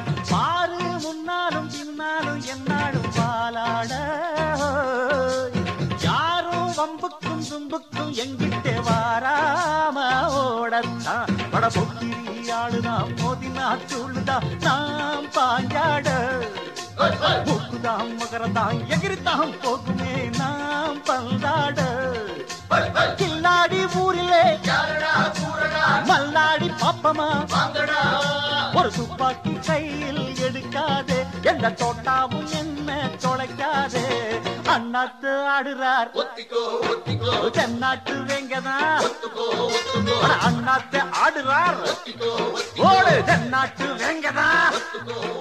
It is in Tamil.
பாரு முன்னாலும் பின்னாலும் என்னாலும் பாலாட யாரும் வம்புக்கும் தும்புக்கும் எங்கிட்டே வாராம ஓடத்தான் வட பொக்கிரி ஆளுதான் மோதினா துள்ளுதான் நாம் பாஞ்சாட மூக்குதாம் மகரதாம் எகிரித்தாம் போகுமே நாம் பந்தாட கில்லாடி ஊரிலே மல்லாடி பாப்பமா ஒரு துப்பாக்கி கையில் எடுக்காதே எந்த தோட்டாவும் என்ன தொலைக்காதே அண்ணாத்து ஆடுறார் தென்னாட்டு வேங்கதா அண்ணாத்து ஆடுறார் ஓடு தென்னாட்டு வேங்கதா